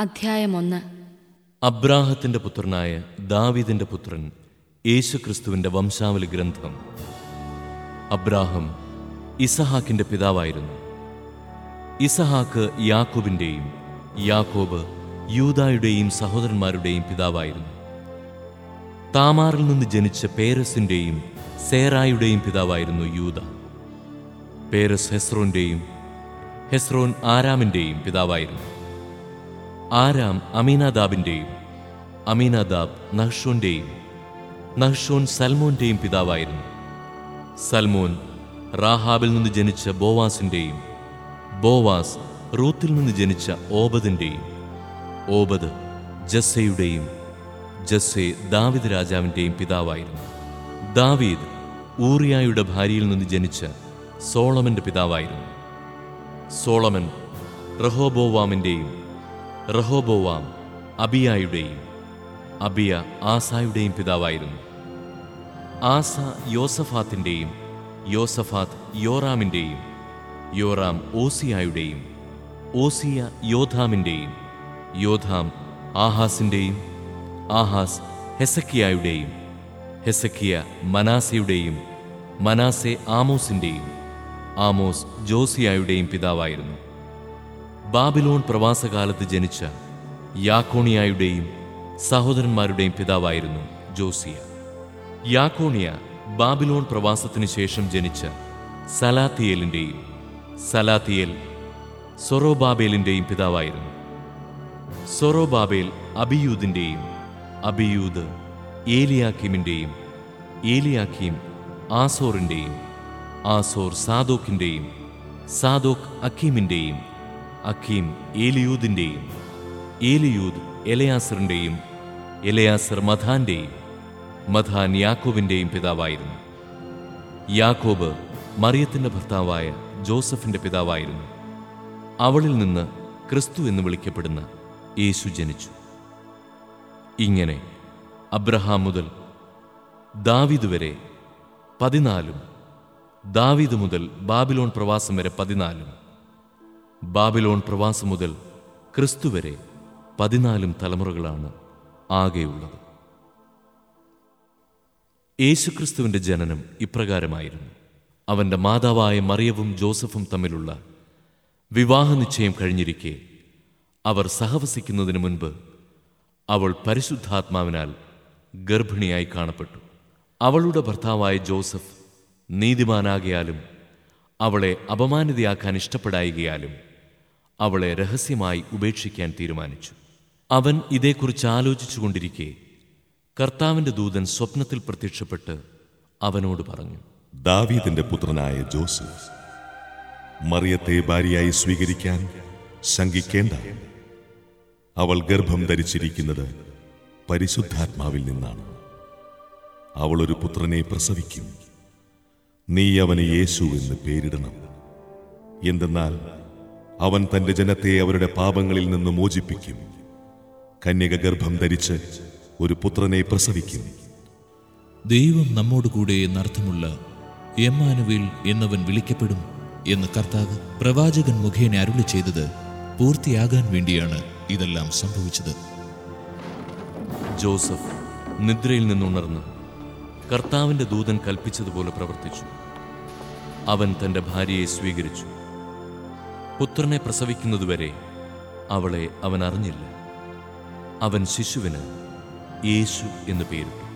അധ്യായം ഒന്ന് അബ്രാഹത്തിന്റെ പുത്രനായ ദാവീദിന്റെ പുത്രൻ യേശുക്രിസ്തുവിന്റെ വംശാവലി ഗ്രന്ഥം അബ്രാഹം ഇസഹാക്കിന്റെ പിതാവായിരുന്നു ഇസഹാക്ക് യാക്കോബിന്റെയും യാക്കോബ് യൂദായുടെയും സഹോദരന്മാരുടെയും പിതാവായിരുന്നു താമാറിൽ നിന്ന് ജനിച്ച പേരസിന്റെയും സേറായുടെയും പിതാവായിരുന്നു യൂദ പേരസ് ഹെസ്രോന്റെയും ഹെസ്രോൻ ആരാമിന്റെയും പിതാവായിരുന്നു ആരാം അമീനാദാബിന്റെയും അമീനാദാബ് നഹ്ഷോന്റെയും നഹ്ഷോൻ സൽമോന്റെയും പിതാവായിരുന്നു സൽമോൻ റാഹാബിൽ നിന്ന് ജനിച്ച ബോവാസിന്റെയും ബോവാസ് റൂത്തിൽ നിന്ന് ജനിച്ച ഓബദിന്റെയും ഓബദ് ജസ്സയുടെയും ജസ്സെ ദാവിദ് രാജാവിന്റെയും പിതാവായിരുന്നു ദാവീദ് ഊറിയായുടെ ഭാര്യയിൽ നിന്ന് ജനിച്ച സോളമന്റെ പിതാവായിരുന്നു സോളമൻ റഹോബോവാമിന്റെയും റഹോബോവാം അബിയായുടെയും അബിയ ആസായുടെയും പിതാവായിരുന്നു ആസ യോസഫാത്തിൻ്റെയും യോസഫാത്ത് യോറാമിൻ്റെയും യോറാം ഓസിയായുടെയും ഓസിയ യോധാമിൻ്റെയും യോധാം ആഹാസിൻ്റെയും ആഹാസ് ഹെസക്കിയായുടെയും ഹെസക്കിയ മനാസയുടെയും മനാസെ ആമോസിൻ്റെയും ആമോസ് ജോസിയായുടെയും പിതാവായിരുന്നു ബാബിലോൺ പ്രവാസകാലത്ത് ജനിച്ച യാക്കോണിയായുടെയും സഹോദരന്മാരുടെയും പിതാവായിരുന്നു ജോസിയ യാക്കോണിയ ബാബിലോൺ പ്രവാസത്തിനു ശേഷം ജനിച്ച സലാത്തിയേലിൻ്റെയും സലാത്തിയേൽ സൊറോബാബേലിൻ്റെയും പിതാവായിരുന്നു സൊറോബാബേൽ അബിയൂദിൻ്റെയും അബിയൂദ് ഏലിയാക്കിമിൻ്റെയും ഏലിയാക്കീം ആസോറിൻ്റെയും ആസോർ സാദോക്കിൻ്റെയും സാദോക്ക് അക്കീമിൻ്റെയും അക്കീം ഏലിയൂദിൻ്റെയും ഏലിയൂദ് എലയാസറിൻ്റെയും എലയാസർ മഥാന്റെയും മഥാൻ യാക്കോബിൻ്റെയും പിതാവായിരുന്നു യാക്കോബ് മറിയത്തിൻ്റെ ഭർത്താവായ ജോസഫിൻ്റെ പിതാവായിരുന്നു അവളിൽ നിന്ന് ക്രിസ്തു എന്ന് വിളിക്കപ്പെടുന്ന യേശു ജനിച്ചു ഇങ്ങനെ അബ്രഹാം മുതൽ ദാവീദ് വരെ പതിനാലും ദാവീദ് മുതൽ ബാബിലോൺ പ്രവാസം വരെ പതിനാലും ബാബിലോൺ പ്രവാസം മുതൽ ക്രിസ്തു വരെ പതിനാലും തലമുറകളാണ് ആകെയുള്ളത് യേശുക്രിസ്തുവിന്റെ ജനനം ഇപ്രകാരമായിരുന്നു അവന്റെ മാതാവായ മറിയവും ജോസഫും തമ്മിലുള്ള വിവാഹ നിശ്ചയം കഴിഞ്ഞിരിക്കെ അവർ സഹവസിക്കുന്നതിന് മുൻപ് അവൾ പരിശുദ്ധാത്മാവിനാൽ ഗർഭിണിയായി കാണപ്പെട്ടു അവളുടെ ഭർത്താവായ ജോസഫ് നീതിമാനാകിയാലും അവളെ അപമാനിതയാക്കാൻ ഇഷ്ടപ്പെടായികയാലും അവളെ രഹസ്യമായി ഉപേക്ഷിക്കാൻ തീരുമാനിച്ചു അവൻ ഇതേക്കുറിച്ച് ആലോചിച്ചുകൊണ്ടിരിക്കെ കർത്താവിന്റെ ദൂതൻ സ്വപ്നത്തിൽ പ്രത്യക്ഷപ്പെട്ട് അവനോട് പറഞ്ഞു ദാവീദിന്റെ പുത്രനായ ജോസഫ് മറിയത്തെ ഭാര്യയായി സ്വീകരിക്കാൻ ശങ്കിക്കേണ്ട അവൾ ഗർഭം ധരിച്ചിരിക്കുന്നത് പരിശുദ്ധാത്മാവിൽ നിന്നാണ് അവൾ ഒരു പുത്രനെ പ്രസവിക്കും നീ അവന് യേശു എന്ന് പേരിടണം എന്തെന്നാൽ അവൻ തന്റെ ജനത്തെ അവരുടെ പാപങ്ങളിൽ നിന്ന് മോചിപ്പിക്കും കന്യക ഗർഭം ധരിച്ച് ഒരു പുത്രനെ പ്രസവിക്കും ദൈവം നമ്മോടുകൂടെ എന്നർത്ഥമുള്ള എമ്മാനുവേൽ എന്നവൻ വിളിക്കപ്പെടും എന്ന് കർത്താവ് പ്രവാചകൻ മുഖേന അരുളി ചെയ്തത് പൂർത്തിയാകാൻ വേണ്ടിയാണ് ഇതെല്ലാം സംഭവിച്ചത് ജോസഫ് നിദ്രയിൽ നിന്നുണർന്ന് കർത്താവിന്റെ ദൂതൻ കൽപ്പിച്ചതുപോലെ പ്രവർത്തിച്ചു അവൻ തന്റെ ഭാര്യയെ സ്വീകരിച്ചു പുത്രനെ പ്രസവിക്കുന്നതുവരെ അവളെ അവൻ അറിഞ്ഞില്ല അവൻ ശിശുവിന് യേശു എന്ന് പേരിട്ടു